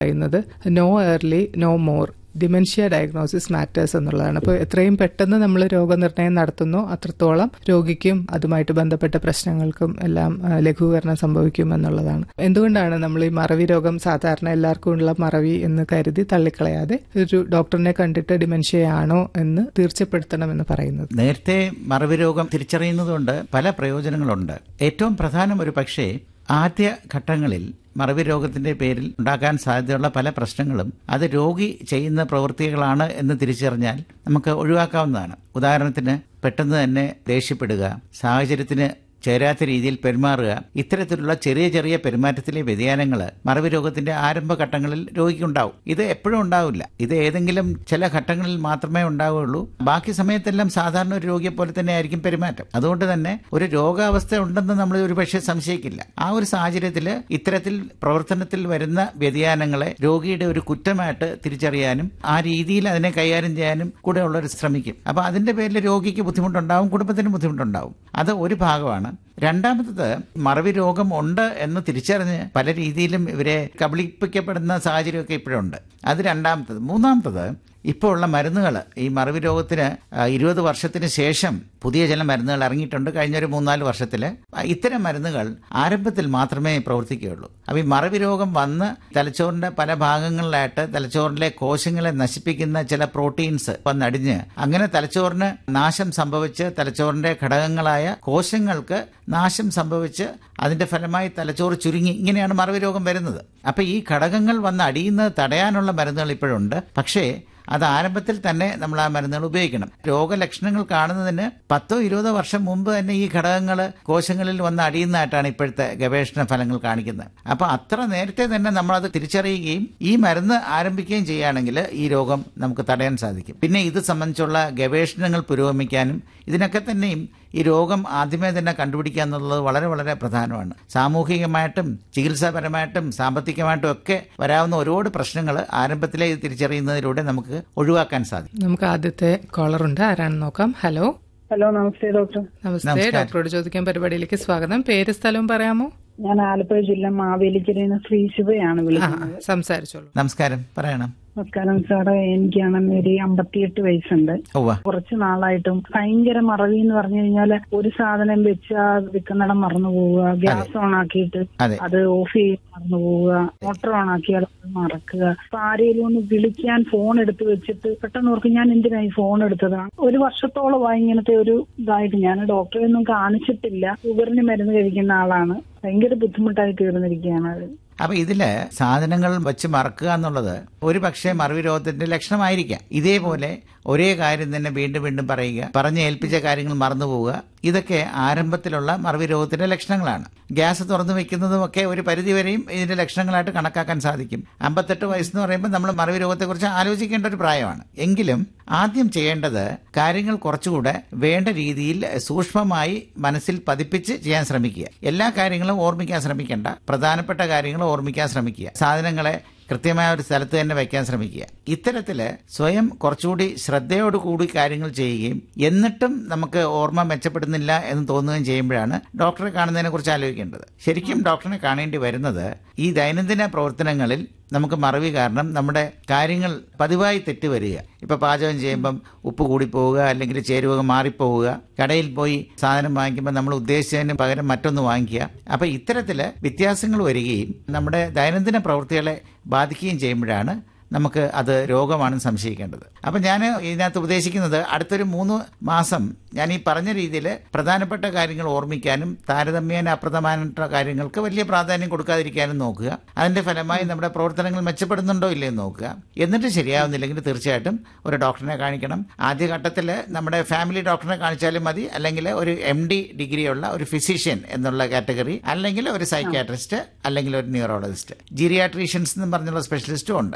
പറയുന്നത് no early no more dementia diagnosis matters എന്നുള്ളതാണ് അപ്പോൾ എത്രയും പെട്ടെന്ന് നമ്മൾ രോഗനിർണയം നടത്തുന്നു അത്രത്തോളം രോഗിക്കും അതുമായിട്ട് ബന്ധപ്പെട്ട പ്രശ്നങ്ങൾക്കും എല്ലാം ആ, ലഘൂകരണം സംഭവിക്കും എന്നുള്ളതാണ് എന്തുകൊണ്ടാണ് നമ്മൾ ഈ മറവി രോഗം സാധാരണ എല്ലാവർക്കും ഉള്ള മറവി എന്ന് കരുതി തള്ളിക്കളയാതെ ഒരു ഡോക്ടറിനെ കണ്ടിട്ട് ഡിമെൻഷ്യയാണോ എന്ന് തീർച്ചപ്പെടുത്തണമെന്ന് പറയുന്നത് നേരത്തെ മറവി രോഗം തിരിച്ചറിയുന്നതുകൊണ്ട് പല പ്രയോജനങ്ങളുണ്ട് ഏറ്റവും പ്രധാനം ഒരു പക്ഷേ ആദ്യ ഘട്ടങ്ങളിൽ മറവി രോഗത്തിന്റെ പേരിൽ ഉണ്ടാകാൻ സാധ്യതയുള്ള പല പ്രശ്നങ്ങളും അത് രോഗി ചെയ്യുന്ന പ്രവൃത്തികളാണ് എന്ന് തിരിച്ചറിഞ്ഞാൽ നമുക്ക് ഒഴിവാക്കാവുന്നതാണ് ഉദാഹരണത്തിന് പെട്ടെന്ന് തന്നെ ദേഷ്യപ്പെടുക സാഹചര്യത്തിന് ചേരാത്ത രീതിയിൽ പെരുമാറുക ഇത്തരത്തിലുള്ള ചെറിയ ചെറിയ പെരുമാറ്റത്തിലെ വ്യതിയാനങ്ങൾ മറവി രോഗത്തിന്റെ ആരംഭഘട്ടങ്ങളിൽ രോഗിക്കുണ്ടാവും ഇത് എപ്പോഴും ഉണ്ടാവില്ല ഇത് ഏതെങ്കിലും ചില ഘട്ടങ്ങളിൽ മാത്രമേ ഉണ്ടാവുകയുള്ളൂ ബാക്കി സമയത്തെല്ലാം സാധാരണ ഒരു രോഗിയെ പോലെ തന്നെ ആയിരിക്കും പെരുമാറ്റം അതുകൊണ്ട് തന്നെ ഒരു രോഗാവസ്ഥ ഉണ്ടെന്ന് നമ്മൾ ഒരു പക്ഷേ സംശയിക്കില്ല ആ ഒരു സാഹചര്യത്തിൽ ഇത്തരത്തിൽ പ്രവർത്തനത്തിൽ വരുന്ന വ്യതിയാനങ്ങളെ രോഗിയുടെ ഒരു കുറ്റമായിട്ട് തിരിച്ചറിയാനും ആ രീതിയിൽ അതിനെ കൈകാര്യം ചെയ്യാനും കൂടെ ഉള്ളവർ ശ്രമിക്കും അപ്പൊ അതിന്റെ പേരിൽ രോഗിക്ക് ബുദ്ധിമുട്ടുണ്ടാവും കുടുംബത്തിന് ബുദ്ധിമുട്ടുണ്ടാവും അത് ഒരു ഭാഗമാണ് രണ്ടാമത്തത് മറവി രോഗം ഉണ്ട് എന്ന് തിരിച്ചറിഞ്ഞ് പല രീതിയിലും ഇവരെ കബളിപ്പിക്കപ്പെടുന്ന സാഹചര്യമൊക്കെ ഇപ്പോഴുണ്ട് അത് രണ്ടാമത്തത് മൂന്നാമത്തത് ഇപ്പോൾ ഉള്ള മരുന്നുകൾ ഈ മറവി രോഗത്തിന് ആ, ഇരുപത് വർഷത്തിന് ശേഷം പുതിയ ചില മരുന്നുകൾ ഇറങ്ങിയിട്ടുണ്ട് കഴിഞ്ഞ ഒരു മൂന്നാല് വർഷത്തിൽ ഇത്തരം മരുന്നുകൾ ആരംഭത്തിൽ മാത്രമേ പ്രവർത്തിക്കുകയുള്ളൂ അപ്പോൾ ഈ മറവി രോഗം വന്ന് തലച്ചോറിന്റെ പല ഭാഗങ്ങളിലായിട്ട് തലച്ചോറിലെ കോശങ്ങളെ നശിപ്പിക്കുന്ന ചില പ്രോട്ടീൻസ് വന്നടിഞ്ഞ് അങ്ങനെ തലച്ചോറിന് നാശം സംഭവിച്ച് തലച്ചോറിന്റെ ഘടകങ്ങളായ കോശങ്ങൾക്ക് നാശം സംഭവിച്ച് അതിന്റെ ഫലമായി തലച്ചോറ് ചുരുങ്ങി ഇങ്ങനെയാണ് മറവി രോഗം വരുന്നത് അപ്പൊ ഈ ഘടകങ്ങൾ വന്ന് അടിയുന്നത് തടയാനുള്ള മരുന്നുകൾ ഇപ്പോഴുണ്ട് പക്ഷേ അത് ആരംഭത്തിൽ തന്നെ നമ്മൾ ആ മരുന്നുകൾ ഉപയോഗിക്കണം രോഗലക്ഷണങ്ങൾ കാണുന്നതിന് പത്തോ ഇരുപതോ വർഷം മുമ്പ് തന്നെ ഈ ഘടകങ്ങൾ കോശങ്ങളിൽ വന്ന് അടിയുന്നതായിട്ടാണ് ഇപ്പോഴത്തെ ഗവേഷണ ഫലങ്ങൾ കാണിക്കുന്നത് അപ്പൊ അത്ര നേരത്തെ തന്നെ നമ്മളത് തിരിച്ചറിയുകയും ഈ മരുന്ന് ആരംഭിക്കുകയും ചെയ്യുകയാണെങ്കിൽ ഈ രോഗം നമുക്ക് തടയാൻ സാധിക്കും പിന്നെ ഇത് സംബന്ധിച്ചുള്ള ഗവേഷണങ്ങൾ പുരോഗമിക്കാനും ഇതിനൊക്കെ തന്നെയും ഈ രോഗം ആദ്യമേ തന്നെ കണ്ടുപിടിക്കുക എന്നുള്ളത് വളരെ വളരെ പ്രധാനമാണ് സാമൂഹികമായിട്ടും ചികിത്സാപരമായിട്ടും സാമ്പത്തികമായിട്ടും ഒക്കെ വരാവുന്ന ഒരുപാട് പ്രശ്നങ്ങൾ ആരംഭത്തിലേ ഇത് തിരിച്ചറിയുന്നതിലൂടെ നമുക്ക് ഒഴിവാക്കാൻ സാധിക്കും നമുക്ക് ആദ്യത്തെ കോളർ ഉണ്ട് ആരാണെന്ന് നോക്കാം ഹലോ ഹലോ നമസ്തേ ഡോക്ടർ നമസ്തേ നമസ്കാരം. ഡോക്ടറോട് ചോദിക്കാൻ പരിപാടിയിലേക്ക് സ്വാഗതം പേര് സ്ഥലവും പറയാമോ ഞാൻ ആലപ്പുഴ ജില്ല മാവേലിക്കരയിൽ നിന്ന് ശ്രീ ശിവയാണ് ആ വിളിക്കുന്നത് സംസാരിച്ചോളൂ നമസ്കാരം പറയണം നമസ്കാരം സാറ് എനിക്കാണെങ്കിൽ ഒരു അമ്പത്തിയെട്ട് വയസ്സുണ്ട് ഉവ്വ കുറച്ച് നാളായിട്ടും ഭയങ്കര മറവി എന്ന് പറഞ്ഞു കഴിഞ്ഞാല് ഒരു സാധനം വെച്ച് ആ വിൽക്കുന്നിടം മറന്നു പോവുക ഗ്യാസ് ഓൺ ആക്കിയിട്ട് അതെ. അത് ഓഫ് ചെയ്ത് മറന്നു പോവുക മോട്ടോർ ഓൺ ആക്കി അത് മറക്കുക അപ്പൊ ആരെങ്കിലും ഒന്ന് വിളിക്കാൻ ഫോൺ എടുത്ത് വെച്ചിട്ട് പെട്ടെന്ന് ഓർക്കും ഞാൻ എന്തിനായി ഫോൺ എടുത്തതാണ് ഒരു വർഷത്തോളമായി ഇങ്ങനത്തെ ഒരു ഇതായിട്ട് ഞാൻ ഡോക്ടറെ ഒന്നും കാണിച്ചിട്ടില്ല ഷുഗറിന് മരുന്ന് കഴിക്കുന്ന ആളാണ് ഭയങ്കര ബുദ്ധിമുട്ടായി തീർന്നിരിക്കുകയാണ് അത് അപ്പൊ ഇതില് സാധനങ്ങൾ വെച്ച് മറക്കുക എന്നുള്ളത് ഒരു പക്ഷേ മറവി രോഗത്തിന്റെ ലക്ഷണമായിരിക്കാം ഇതേപോലെ ഒരേ കാര്യം തന്നെ വീണ്ടും വീണ്ടും പറയുക പറഞ്ഞ് ഏൽപ്പിച്ച കാര്യങ്ങൾ മറന്നു പോവുക ഇതൊക്കെ ആരംഭത്തിലുള്ള മറവി രോഗത്തിന്റെ ലക്ഷണങ്ങളാണ് ഗ്യാസ് തുറന്നു വെക്കുന്നതും ഒക്കെ ഒരു പരിധിവരെയും ഇതിന്റെ ലക്ഷണങ്ങളായിട്ട് കണക്കാക്കാൻ സാധിക്കും അമ്പത്തെട്ട് വയസ്സെന്ന് പറയുമ്പോൾ നമ്മൾ മറവി രോഗത്തെക്കുറിച്ച് ആലോചിക്കേണ്ട ഒരു പ്രായമാണ് എങ്കിലും ആദ്യം ചെയ്യേണ്ടത് കാര്യങ്ങൾ കുറച്ചുകൂടെ വേണ്ട രീതിയിൽ സൂക്ഷ്മമായി മനസ്സിൽ പതിപ്പിച്ച് ചെയ്യാൻ ശ്രമിക്കുക എല്ലാ കാര്യങ്ങളും ഓർമ്മിക്കാൻ ശ്രമിക്കേണ്ട പ്രധാനപ്പെട്ട കാര്യങ്ങൾ ഓർമ്മിക്കാൻ ശ്രമിക്കുക സാധനങ്ങളെ കൃത്യമായ ഒരു സ്ഥലത്ത് തന്നെ വയ്ക്കാൻ ശ്രമിക്കുക ഇത്തരത്തില് സ്വയം കുറച്ചുകൂടി ശ്രദ്ധയോടുകൂടി കാര്യങ്ങൾ ചെയ്യുകയും എന്നിട്ടും നമുക്ക് ഓർമ്മ മെച്ചപ്പെടുന്നില്ല എന്ന് തോന്നുകയും ചെയ്യുമ്പോഴാണ് ഡോക്ടറെ കാണുന്നതിനെ കുറിച്ച് ആലോചിക്കേണ്ടത് ശരിക്കും ഡോക്ടറിനെ കാണേണ്ടി വരുന്നത് ഈ ദൈനംദിന പ്രവർത്തനങ്ങളിൽ നമുക്ക് മറവി കാരണം നമ്മുടെ കാര്യങ്ങൾ പതിവായി തെറ്റുവരിക ഇപ്പൊ പാചകം ചെയ്യുമ്പം ഉപ്പ് കൂടിപ്പോവുക അല്ലെങ്കിൽ ചേരുവക മാറിപ്പോവുക കടയിൽ പോയി സാധനം വാങ്ങിക്കുമ്പോൾ നമ്മൾ ഉദ്ദേശിച്ചതിന് പകരം മറ്റൊന്ന് വാങ്ങിക്കുക അപ്പൊ ഇത്തരത്തില് വ്യത്യാസങ്ങൾ വരികയും നമ്മുടെ ദൈനംദിന പ്രവൃത്തികളെ ബാധിക്കുകയും ചെയ്യുമ്പോഴാണ് നമുക്ക് അത് രോഗമാണെന്ന് സംശയിക്കേണ്ടത് അപ്പം ഞാൻ ഇതിനകത്ത് ഉപദേശിക്കുന്നത് അടുത്തൊരു മൂന്ന് മാസം ഞാൻ ഈ പറഞ്ഞ രീതിയിൽ പ്രധാനപ്പെട്ട കാര്യങ്ങൾ ഓർമ്മിക്കാനും താരതമ്യേന അപ്രധാനപ്പെട്ട കാര്യങ്ങൾക്ക് വലിയ പ്രാധാന്യം കൊടുക്കാതിരിക്കാനും നോക്കുക അതിന്റെ ഫലമായി നമ്മുടെ പ്രവർത്തനങ്ങൾ മെച്ചപ്പെടുന്നുണ്ടോ ഇല്ലയോ എന്ന് നോക്കുക എന്നിട്ട് ശരിയാവുന്നില്ലെങ്കിൽ തീർച്ചയായിട്ടും ഒരു ഡോക്ടറിനെ കാണിക്കണം ആദ്യഘട്ടത്തിൽ നമ്മുടെ ഫാമിലി ഡോക്ടറിനെ കാണിച്ചാലും മതി അല്ലെങ്കിൽ ഒരു എം ഡി ഡിഗ്രിയുള്ള ഒരു ഫിസിഷ്യൻ എന്നുള്ള കാറ്റഗറി അല്ലെങ്കിൽ ഒരു സൈക്യാട്രിസ്റ്റ് അല്ലെങ്കിൽ ഒരു ന്യൂറോളജിസ്റ്റ് ജീരിയാട്രീഷ്യൻസ് എന്ന് പറഞ്ഞുള്ള സ്പെഷ്യലിസ്റ്റും ഉണ്ട് ഇവരെ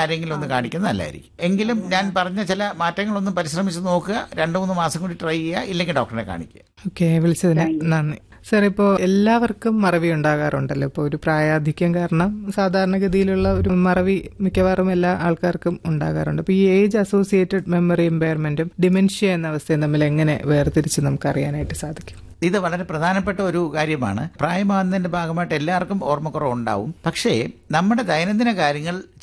ആരെങ്കിലും ഒന്ന് കാണിക്കുന്നത് നല്ലതായിരിക്കും എങ്കിലും ഞാൻ പറഞ്ഞ ചില മാറ്റങ്ങളൊന്നും പരിശ്രമിച്ച് നോക്കുക രണ്ട് മൂന്ന് മാസം കൂടി ട്രൈ ചെയ്യുക ഇല്ലെങ്കിൽ ഡോക്ടറെ കാണിക്കുക ഓക്കെ വിളിച്ചതിന് നന്ദി സർ ഇപ്പോൾ എല്ലാവർക്കും മറവി ഉണ്ടാകാറുണ്ടല്ലോ ഇപ്പോൾ ഒരു പ്രായാധിക്യം കാരണം സാധാരണഗതിയിലുള്ള ഒരു മറവി മിക്കവാറും എല്ലാ ആൾക്കാർക്കും ഉണ്ടാകാറുണ്ട് അപ്പോൾ ഈ ഏജ് അസോസിയേറ്റഡ് മെമ്മറി ഇമ്പയർമെന്റും ഡിമെൻഷ്യ എന്ന അവസ്ഥയും തമ്മിൽ എങ്ങനെ വേർതിരിച്ച് നമുക്ക് അറിയാനായിട്ട് സാധിക്കും ഇത് വളരെ പ്രധാനപ്പെട്ട ഒരു കാര്യമാണ് പ്രായമാകുന്നതിന്റെ ഭാഗമായിട്ട് എല്ലാവർക്കും ഓർമ്മക്കുറവ് ഉണ്ടാവും പക്ഷേ നമ്മുടെ ദൈനംദിന കാര്യങ്ങൾ